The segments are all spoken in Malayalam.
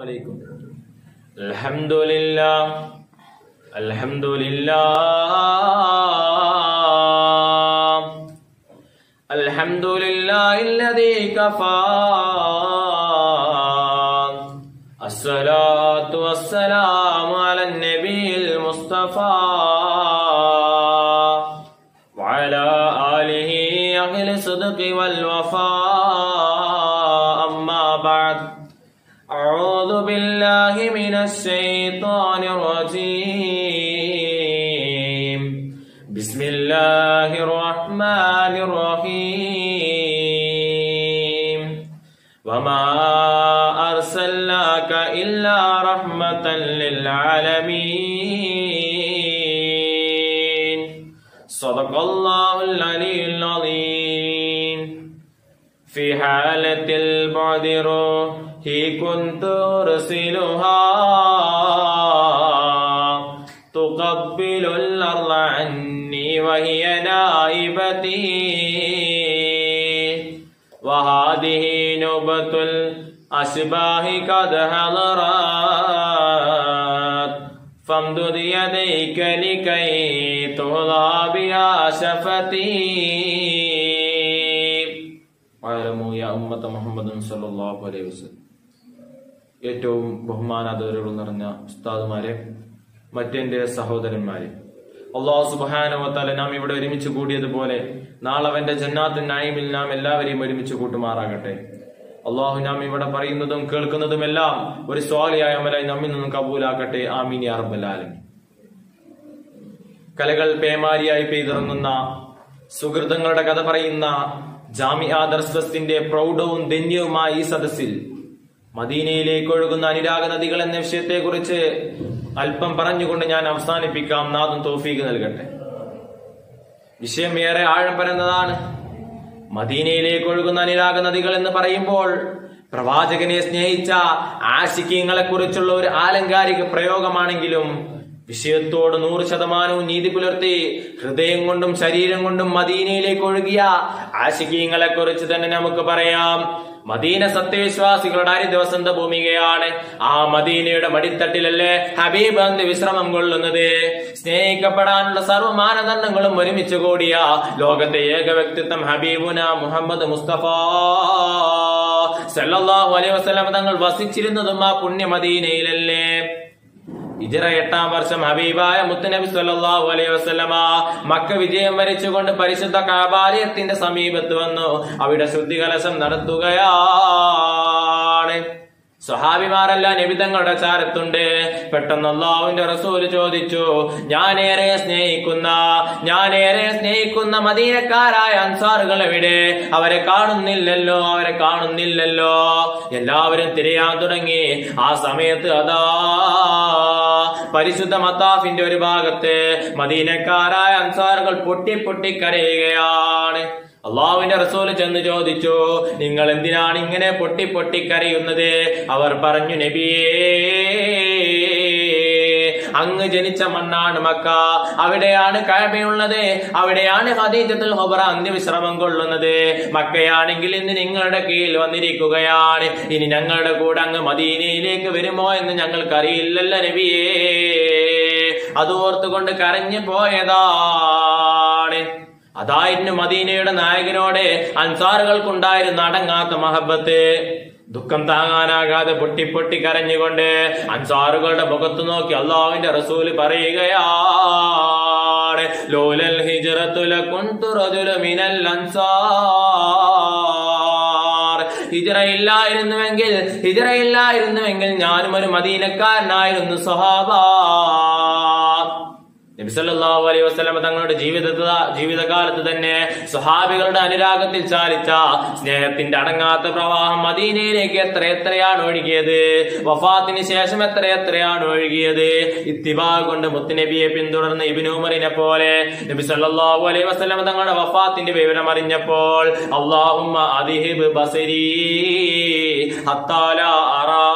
عليكم الحمد لله الحمد لله الحمد لله الذي كفى الصلاة والسلام على النبي المصطفى وعلى آله أهل الصدق والوفاء أما بعد أعوذ بالله من الشيطان الرجيم بسم الله الرحمن الرحيم وما أرسلناك إلا رحمة للعالمين صدق الله العلي العظيم في حالة البعد روحي كنت أرسلها تقبل الأرض عني وهي نائبتي وهذه نوبة الأشباه قد حضرت فامدد يديك لكي تهضى بها شفتي واعلموا يا أمة محمد صلى الله عليه وسلم ഏറ്റവും ബഹുമാനാദരവുകൾ നിറഞ്ഞ ഉസ്താദുമാരെ മറ്റെന്റെ സഹോദരന്മാരെ അള്ളാഹു സുബാനുവത്താല നാം ഇവിടെ ഒരുമിച്ച് കൂടിയതുപോലെ നാളെ അവന്റെ ജന്നാത്തിൻ നായിമിൽ നാം എല്ലാവരെയും ഒരുമിച്ച് കൂട്ടുമാറാകട്ടെ അള്ളാഹു നാം ഇവിടെ പറയുന്നതും കേൾക്കുന്നതും എല്ലാം ഒരു സ്വാലിയായ അമലായി നമ്മിൽ നിന്നും കബൂലാക്കട്ടെ ആമീൻ യാ റബ്ബൽ ആലമീൻ കലകൾ പേമാരിയായി പെയ്തിറങ്ങുന്ന സുഹൃതങ്ങളുടെ കഥ പറയുന്ന ജാമിഅ ദർസ്വത്തിന്റെ പ്രൗഢവും ധന്യവുമായ ഈ സദസ്സിൽ മദീനയിലേക്ക് ഒഴുകുന്ന അനുരാഗ നദികൾ എന്ന വിഷയത്തെ കുറിച്ച് അല്പം പറഞ്ഞുകൊണ്ട് ഞാൻ അവസാനിപ്പിക്കാം നാദും തോഫീക്ക് നൽകട്ടെ വിഷയം ഏറെ ആഴം പരന്നതാണ് മദീനയിലേക്ക് ഒഴുകുന്ന അനുരാഗ നദികൾ എന്ന് പറയുമ്പോൾ പ്രവാചകനെ സ്നേഹിച്ച ആശിക്യങ്ങളെ കുറിച്ചുള്ള ഒരു ആലങ്കാരിക പ്രയോഗമാണെങ്കിലും വിഷയത്തോട് നൂറ് ശതമാനവും നീതി പുലർത്തി ഹൃദയം കൊണ്ടും ശരീരം കൊണ്ടും മദീനയിലേക്ക് ഒഴുകിയ ആശിക്യങ്ങളെ കുറിച്ച് തന്നെ നമുക്ക് പറയാം മദീന സത്യവിശ്വാസികളുടെ ഹരിതവസന്ത ഭൂമികയാണ് ആ മദീനയുടെ മടിത്തട്ടിലല്ലേ ഹബീബ് അന്ത് വിശ്രമം കൊള്ളുന്നത് സ്നേഹിക്കപ്പെടാനുള്ള സർവ്വ മാനദണ്ഡങ്ങളും ഒരുമിച്ച് കൂടിയ ലോകത്തെ ഏക വ്യക്തിത്വം ഹബീബുന മുഹമ്മദ് മുസ്തഫ സല്ലല്ലാഹു അലൈഹി വസല്ലം തങ്ങൾ വസിച്ചിരുന്നതും ആ പുണ്യ മദീനയിലല്ലേ ഇജറ എട്ടാം വർഷം ഹബീബായ മുത്തനബി സല്ലല്ലാഹു അലൈഹി വസല്ലമ മക്ക വിജയം വരിച്ചുകൊണ്ട് പരിശുദ്ധ കാബാലയത്തിന്റെ സമീപത്ത് വന്നു അവിടെ ശുദ്ധികലശം നടത്തുകയാണ് സ്വഹാബിമാരെല്ലാം നബിതങ്ങളുടെ ചാരത്തുണ്ട് പെട്ടെന്ന് അള്ളാഹുവിന്റെ റസൂല് ചോദിച്ചു ഞാനേറെ സ്നേഹിക്കുന്ന ഞാനേറെ സ്നേഹിക്കുന്ന മദീനക്കാരായ അൻസാറുകൾ എവിടെ അവരെ കാണുന്നില്ലല്ലോ അവരെ കാണുന്നില്ലല്ലോ എല്ലാവരും തിരയാൻ തുടങ്ങി ആ സമയത്ത് അതാ പരിശുദ്ധ മത്താഫിന്റെ ഒരു ഭാഗത്ത് മദീനക്കാരായ അൻസാറുകൾ പൊട്ടി പൊട്ടി കരയുകയാണ് അള്ളാഹുവിന്റെ റസൂല് ചെന്ന് ചോദിച്ചു നിങ്ങൾ എന്തിനാണ് ഇങ്ങനെ പൊട്ടി പൊട്ടി കരയുന്നത് അവർ പറഞ്ഞു നബിയേ അങ്ങ് ജനിച്ച മണ്ണാണ് മക്ക അവിടെയാണ് കഴമയുള്ളത് അവിടെയാണ് ഹദീജത്തുൽ ഹൊബറ അന്ത്യവിശ്രമം കൊള്ളുന്നത് മക്കയാണെങ്കിൽ ഇന്ന് നിങ്ങളുടെ കീഴിൽ വന്നിരിക്കുകയാണ് ഇനി ഞങ്ങളുടെ കൂടെ അങ്ങ് മദീനയിലേക്ക് വരുമോ എന്ന് ഞങ്ങൾക്കറിയില്ലല്ലോ നബിയേ അത് ഓർത്തുകൊണ്ട് കരഞ്ഞു പോയതാണ് അതായിരുന്നു മദീനയുടെ നായകനോട് അൻസാറുകൾക്കുണ്ടായിരുന്ന അടങ്ങാത്ത മഹബത്ത് ദുഃഖം താങ്ങാനാകാതെ പൊട്ടി പൊട്ടി കരഞ്ഞുകൊണ്ട് അൻസാറുകളുടെ മുഖത്ത് നോക്കി അള്ളാഹുവിന്റെ റസൂല് പറയുകയാണ് ലോലൽ ഹിജറത്തുല കുന്തുറജുല മിനൽ അൻസാർ ഹിജറ ഇല്ലായിരുന്നുവെങ്കിൽ ഹിജറ ഇല്ലായിരുന്നുവെങ്കിൽ ഞാനും ഒരു മദീനക്കാരനായിരുന്നു സഹാബ നബിസല്ലാഹു അലൈഹി വസ്ലമ തങ്ങളുടെ ജീവിത ജീവിതകാലത്ത് തന്നെ സ്വഹാബികളുടെ അനുരാഗത്തിൽ ചാലിച്ച സ്നേഹത്തിന്റെ അടങ്ങാത്ത പ്രവാഹം മദീനയിലേക്ക് എത്ര എത്രയാണ് ഒഴുകിയത് വഫാത്തിന് ശേഷം എത്ര എത്രയാണ് ഒഴുകിയത് ഇത്തിബാ കൊണ്ട് മുത്തുനബിയെ പിന്തുടർന്ന ഇബിനുമറിനെ പോലെ നബി സല്ലല്ലാഹു അലൈഹി വസല്ലമ തങ്ങളുടെ വഫാത്തിന്റെ വിവരം അറിഞ്ഞപ്പോൾ അള്ളാഹുമ്മ അദിഹിബ് ബസരി ഹത്താല അറാ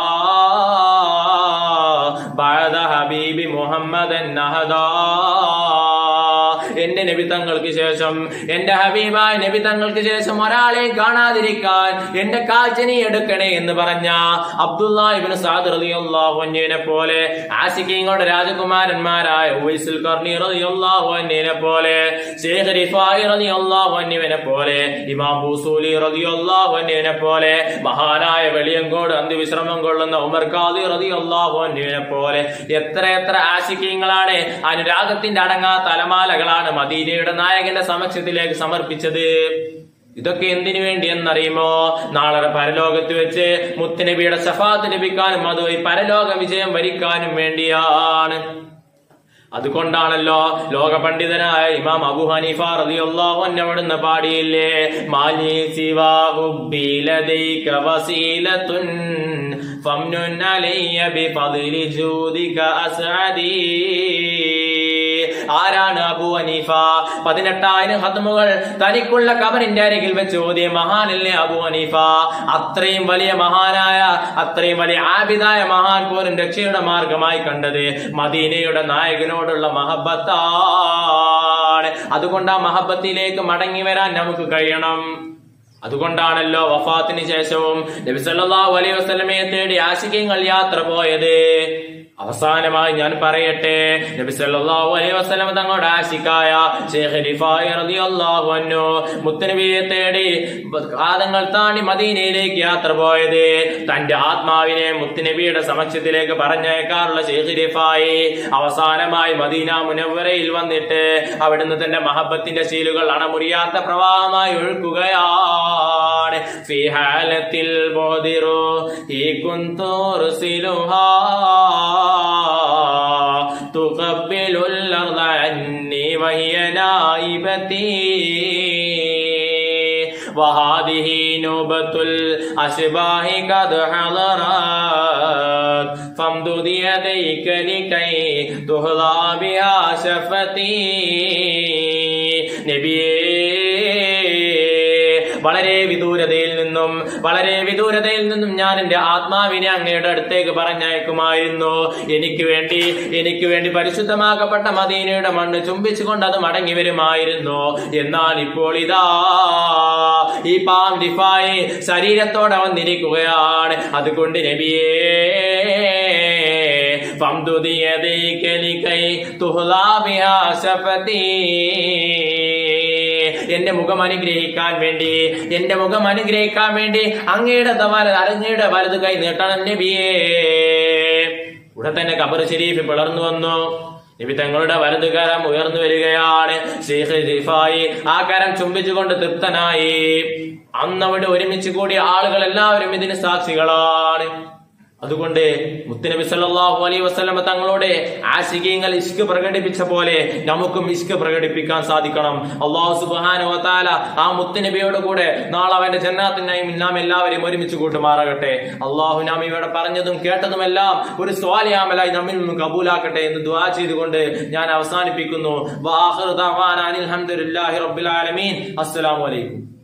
بعد حبيب محمد نهدا എന്റെ നബി തങ്ങൾക്ക് ശേഷം എന്റെ ഹബീബായ നബി തങ്ങൾക്ക് ശേഷം ഒരാളെ കാണാതിരിക്കാൻ എന്റെ കാഴ്ച നീ എടുക്കണേ എന്ന് പറഞ്ഞ അബ്ദുല്ലാഹിബിൻ സാദ് റളിയല്ലാഹു അൻഹുവിനെ പോലെ ആശിക്കീങ്ങളുടെ രാജകുമാരന്മാരായ ഉവൈസുൽ കർണി റളിയല്ലാഹു അൻഹുവിനെ പോലെ ശേഖ് റിഫായി റളിയല്ലാഹു അൻഹുവിനെ പോലെ ഇമാം ബൂസൂലി റളിയല്ലാഹു അൻഹുവിനെ പോലെ മഹാനായ വെളിയങ്കോട് അന്ത്യവിശ്രമം കൊള്ളുന്ന ഉമർ ഖാദി റളിയല്ലാഹു അൻഹുവിനെ പോലെ എത്ര എത്ര ആശിക്കീങ്ങളാണ് അനുരാഗത്തിന്റെ അടങ്ങാത്ത അലമാലകളാണ് മദീനയുടെ നായകന്റെ സമക്ഷത്തിലേക്ക് സമർപ്പിച്ചത് ഇതൊക്കെ എന്തിനു വേണ്ടി എന്നറിയുമോ നാളെ പരലോകത്ത് വെച്ച് മുത്തുനബിയുടെ സഫാത്ത് ലഭിക്കാനും അതുവഴി പരലോക വിജയം വരിക്കാനും വേണ്ടിയാണ് അതുകൊണ്ടാണല്ലോ ലോക പണ്ഡിതനായ ഇമാം അബു ഹനീഫ റളിയല്ലാഹു അൻഹു അവിടുന്ന് പാടിയില്ലേ മാലി സിവാ ഹുബ്ബി ലദൈക വസീലത്തുൻ ഫംനുൻ അലയ്യ ബിഫദ്ലി ജൂദിക അസ്അദി ആരാണ് അബു ഹനീഫ പതിനെട്ടായിരം ഹതമുകൾ തനിക്കുള്ള കബറിന്റെ അരികിൽ വെച്ച് ഓതിയ മഹാനല്ലേ അബു ഹനീഫ അത്രയും വലിയ മഹാനായ അത്രയും വലിയ ആബിദായ മഹാൻ പോലും രക്ഷയുടെ മാർഗമായി കണ്ടത് മദീനയുടെ നായകനോടുള്ള മഹബത്താണ് അതുകൊണ്ട് ആ മഹബത്തിലേക്ക് മടങ്ങി വരാൻ നമുക്ക് കഴിയണം അതുകൊണ്ടാണല്ലോ വഫാത്തിന് ശേഷവും നബി സല്ലല്ലാഹു അലൈഹി വസല്ലമയെ തേടി ആശിക്കങ്ങൾ യാത്ര പോയത് അവസാനമായി ഞാൻ പറയട്ടെ നബി സല്ലല്ലാഹു അലൈഹി വസല്ലം തങ്ങളുടെ ആശിക്കായ ശേഖ് റിഫായി റളിയല്ലാഹു അൻഹു മുത്തനബിയെ തേടി കാതങ്ങൾ താണ്ടി മദീനയിലേക്ക് യാത്ര പോയത് തന്റെ ആത്മാവിനെ മുത്തുനബിയുടെ സമക്ഷത്തിലേക്ക് പറഞ്ഞയക്കാറുള്ള ശേഖ് റിഫായി അവസാനമായി മദീന മുനവ്വരയിൽ വന്നിട്ട് അവിടുന്ന് തന്റെ മഹബത്തിന്റെ ശീലുകൾ അണമുറിയാത്ത പ്രവാഹമായി ഒഴുക്കുകയാണ് ഫി ഹാലത്തിൽ ബോദിറു ഈ കുന്തോറുസിലുഹാ تقبل الأرض عني وهي نائبتي وهذه نوبة الأشباه قد حضرت فامدد يديك لكي تهضى بها شفتي നബിയേ വളരെ വിദൂരതയിൽ നിന്നും വളരെ വിദൂരതയിൽ നിന്നും ഞാൻ എന്റെ ആത്മാവിനെ അങ്ങയുടെ അടുത്തേക്ക് പറഞ്ഞയക്കുമായിരുന്നു എനിക്ക് വേണ്ടി എനിക്ക് വേണ്ടി പരിശുദ്ധമാക്കപ്പെട്ട മദീനയുടെ മണ്ണ് ചുംബിച്ചുകൊണ്ട് അത് മടങ്ങി വരുമായിരുന്നു എന്നാൽ ഇപ്പോൾ ഇതാ ഈ പാം ഡിഫായി ശരീരത്തോടെ വന്നിരിക്കുകയാണ് അതുകൊണ്ട് നബിയേ فامدد يديك لكي تهضى بها شفتي എന്റെ മുഖം അനുഗ്രഹിക്കാൻ വേണ്ടി എന്റെ മുഖം അനുഗ്രഹിക്കാൻ വേണ്ടി അങ്ങയുടെ വല അങ്ങയുടെ വലത് കൈ നീട്ടണം നബിയേ ഉടൻ തന്നെ കബർ ഷരീഫ് പിളർന്നു വന്നു നബി തങ്ങളുടെ വലത് കരം ഉയർന്നു വരികയാണ് ഷെയ്ഖ് റിഫായി ആ കരം ചുംബിച്ചുകൊണ്ട് തൃപ്തനായി അന്നവിടെ ഒരുമിച്ച് കൂടിയ ആളുകൾ എല്ലാവരും ഇതിന് സാക്ഷികളാണ് അതുകൊണ്ട് മുത്തുനബി സല്ലല്ലാഹു അലൈഹി വസല്ലമ തങ്ങളുടെ ആശികീങ്ങൾ ഇഷ്ക് പ്രകടിപ്പിച്ച പോലെ നമുക്കും ഇഷ്ക് പ്രകടിപ്പിക്കാൻ സാധിക്കണം അള്ളാഹു സുബ്ഹാനഹു വ തആല ആ മുത്തുനബിയോട് കൂടെ നാളെ അവന്റെ ജന്നാത്തിനായി നാം എല്ലാവരെയും ഒരുമിച്ച് കൂട്ടുമാറാകട്ടെ അള്ളാഹു നാം ഇവിടെ പറഞ്ഞതും കേട്ടതുമെല്ലാം ഒരു സ്വാലിയാമലായി നമ്മിൽ നിന്നും കബൂലാക്കട്ടെ എന്ന് ദുആ ചെയ്തുകൊണ്ട് ഞാൻ അവസാനിപ്പിക്കുന്നു വാഹിറു ദഅവാന അനിൽ ഹംദുലില്ലാഹി റബ്ബിൽ ആലമീൻ അസ്സലാമു അലൈക്കും